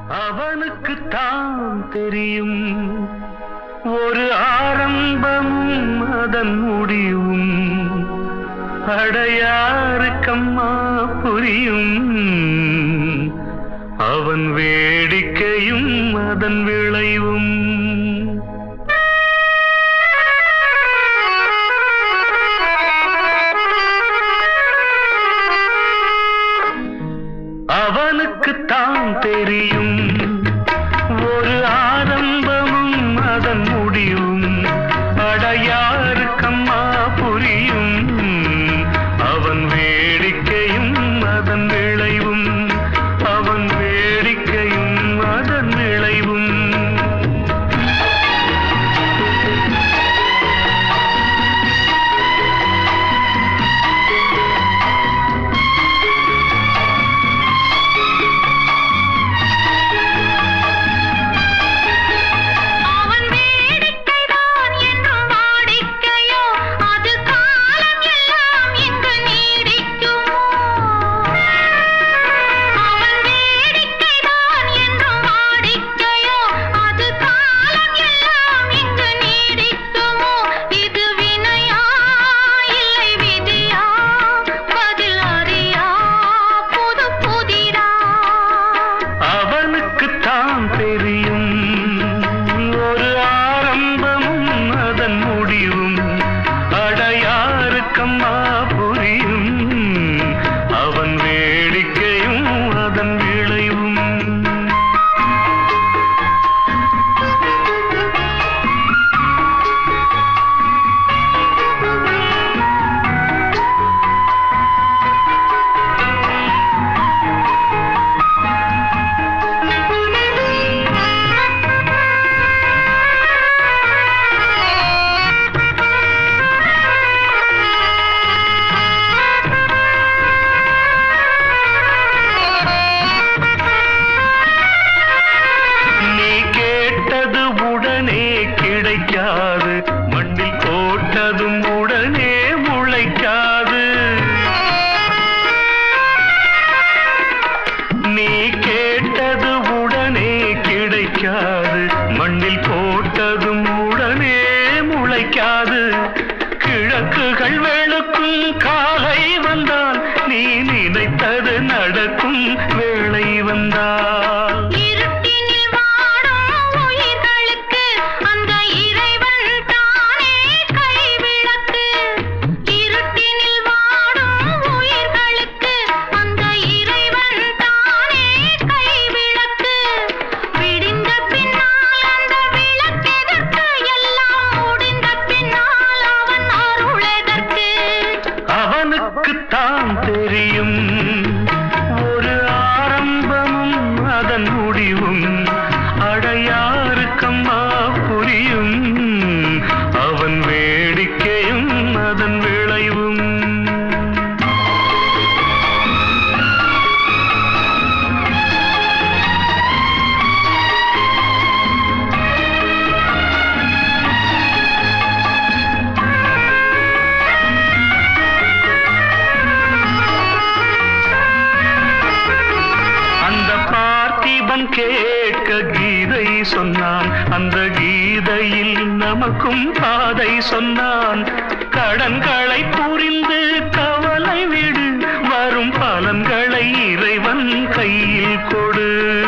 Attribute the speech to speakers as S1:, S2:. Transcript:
S1: அவனுக்குத்தான் தெரியும் ஒரு ஆரம்பமும் அதன் முடிவும் அடையாருக்கம்மா புரியும் அவன் வேடிக்கையும் அதன் விளைவும் அவனுக்குத்தான் தெரியும் ஒரு ஆரம்பமும் அதன் முடிவும் அடையாருக்கம்மா புரியும் அவன் வேடிக்கையும் அதன் விளைவும் அவன் வேடிக்கையும் அதன் விளைவும்
S2: அவன் வேடிக்கைதான் என்றும் வாடிக்கையோ அது காலம் எல்லாம் இங்கு நீடிக்குமோ அவன் வேடிக்கைதான் என்றும் வாடிக்கையோ அது காலம் எல்லாம் இங்கு நீடிக்குமோ இது வினையா இல்லை விதியா பதில் அறியா புது புதிரா
S1: அவனுக்குத்தான் தெரியும் ஒரு ஆரம்பமும் அதன் முடிவும் அடையாருக்கம்மா புரியும் அவன் வேடிக்கையும் அதன் விளைவும் நீ கேட்டது உடனே கிடைக்காது மண்ணில் போட்டதும் உடனே முளைக்காது நீ கேட்டது உடனே கிடைக்காது மண்ணில் போட்டதும் உடனே முளைக்காது கிழக்குகள் வெளுக்கும் காலை வந்தால் நீ நினைத்தது நடக்கும் வேளை வந்தால்
S2: இருட்டினில் வாடும் உயிர்களுக்கு அந்த இறைவன் தானே கைவிளக்கு இருட்டினில் வாடும் உயிர்களுக்கு அந்த இறைவன் தானே கைவிளக்கு விடிந்த பின்னால் அந்த விளக்கெதற்கு எல்லாம் முடிந்த பின்னால் அவன் அருளெதற்கு
S1: அவனுக்குத்தான் தெரியும் ஒரு ஆரம்பமும் அதன் முடிவும் அடையாருக்கம்மா புரியும் அவன் வேடிக்கையும் அதன் விளைவும் அந்த பார்த்திபன் கேட்க கீதை சொன்னான் அந்த கீதையில் நமக்கும் பாதை சொன்னான் கடன்களை புரிந்து கவலை விடு வரும் பலன்களை இறைவன் கையில் கொடு